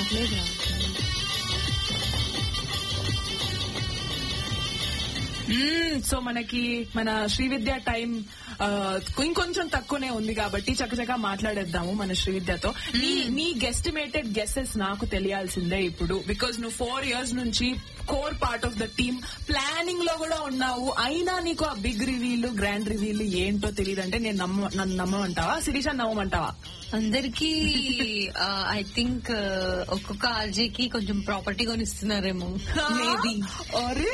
రావట్లేదు సో మనకి మన శ్రీవిద్య టైం ఇంకొంచెం తక్కువనే ఉంది కాబట్టి చక్కచక్క మాట్లాడేద్దాము మన శ్రీవిద్యతో నీ నీ గెస్టిమేటెడ్ గెసెస్ నాకు తెలియాల్సిందే ఇప్పుడు బికాజ్ నువ్వు ఫోర్ ఇయర్స్ నుంచి core part of the team planning లో కూడా ఉన్నావు అయినా నీకు ఆ బిగ్ రివీల్ గ్రాండ్ రివీల్ ఏంటో తెలియదు అంటే నేను నమ్మ నన్ను నమ్మమంటావా శిరీష నమ్మమంటావా అందరికి ఐ థింక్ ఒక్కొక్క ఆర్జీకి కొంచెం ప్రాపర్టీ కొనిస్తున్నారేమో మేబీ అరే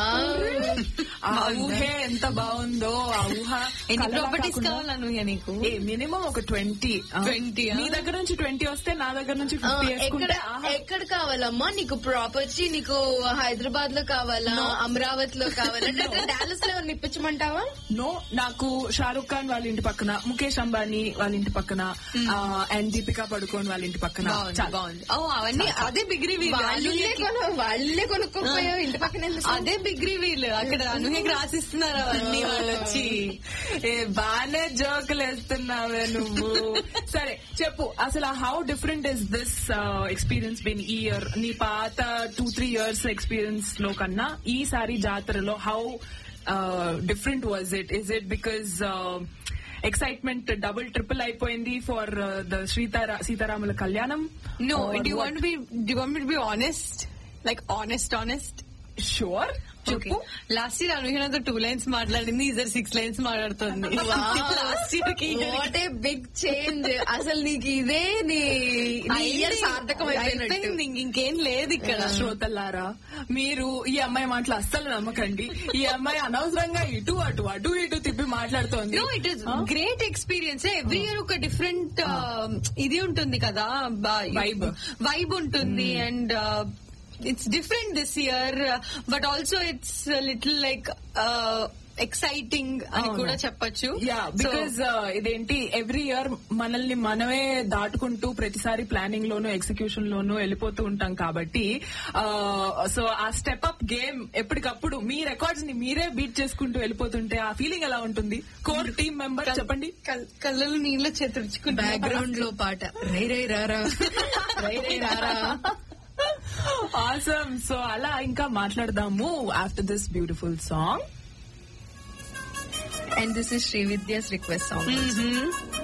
ఆ ఊహే ఎంత బాగుందో ఆ ఊహ ఎన్ని కలలా ప్రాపర్టీస్ కాకుండా- కావాలా నువ్వు నీకు ఏ మినిమం ఒక ట్వంటీ 20 ఆ? నీ దగ్గర నుంచి ట్వంటీ వస్తే నా దగ్గర నుంచి ఆ, ఫిఫ్టీ ఎక్కడ వేసుకుంటే ఆహా. ఎక్కడ కావాలమ్మా నీకు ప్రాపర్టీ నీకు హైదరాబాద్ లో కావాలా అమరావతి లో కావాలా డాలస్ లో నిప్పించమంటావా నో నాకు షారుఖ్ ఖాన్ వాళ్ళ ఇంటి పక్కన ముఖేష్ అంబానీ వాళ్ళ ఇంటి పక్కన అండ్ దీపికా పడుకోన్ వాళ్ళ ఇంటి పక్కన బాగుంది చాలు. బాగుంది ఓ అవన్నీ అదే బిగ్ రివీల్ వాళ్ళే కొను వాళ్ళే కొనుక్కోపోయావు ఇంటి పక్కన ఎందుకు? అదే బిగ్ రివీల్ అక్కడ అనుహకి రాసిస్తున్నారు అవన్నీ వాళ్ళు వచ్చి ఏ బానే జోకులు వేస్తున్నావే నువ్వు సరే చెప్పు అసలు how different is this experience been ఈ ఇయర్ నీ పాత టూ త్రీ ఇయర్స్ ఎక్స్పీరియన్స్ లో కన్నా ఈసారి జాతరలో how different was it is it because excitement double triple అయిపోయింది ఫర్ ద సీతారా సీతారాముల కళ్యాణం no the want be the want be honest like honest honest sure చెప్పు లాస్ట్ ఇయర్ అనుహీనతో టూ లైన్స్ మాట్లాడింది ఇద్దరు సిక్స్ లైన్స్ మాట్లాడుతుంది లాస్ట్ ఇయర్ కి వాట్ ఏ బిగ్ చేంజ్ అసలు నీకు ఇదే నీ నీ ఇయర్ సార్థకం అయిపోయినట్టు అయిపోయింది ఇంక- ఇంకేం లేదు ఇక్కడ శ్రోతల్లారా మీరు ఈ అమ్మాయి మాటలు అస్సలు నమ్మకండి ఈ అమ్మాయి అనవసరంగా ఇటు అటు అటు ఇటు తిప్పి మాట్లాడుతోంది no it is great experience every year ఒక డిఫరెంట్ ఇది ఉంటుంది కదా Vibe. వైబ్ ఉంటుంది and it's different this year but also it's little like exciting అని అవును. కూడా చెప్పొచ్చు యా బికాజ్ ఇదేంటి ఎవ్రీ ఇయర్ మనల్ని మనమే దాటుకుంటూ ప్రతిసారి ప్లానింగ్ లోను ఎగ్జిక్యూషన్ లోను వెళ్ళిపోతూ ఉంటాం కాబట్టి సో ఆ స్టెప్ అప్ గేమ్ ఎప్పటికప్పుడు మీ రికార్డ్స్ ని మీరే బీట్ చేసుకుంటూ వెళ్ళిపోతుంటే ఆ ఫీలింగ్ ఎలా ఉంటుంది కోర్ టీమ్ మెంబర్ చెప్పండి కళ్ళలో నీళ్ళు చెతుర్చుకుంటా బ్యాక్గ్రౌండ్ లో పాట రై రై రారా రై రై రారా ఆసమ్ సో అలా ఇంకా మాట్లాడదాము after this beautiful song and this is Srividya's request song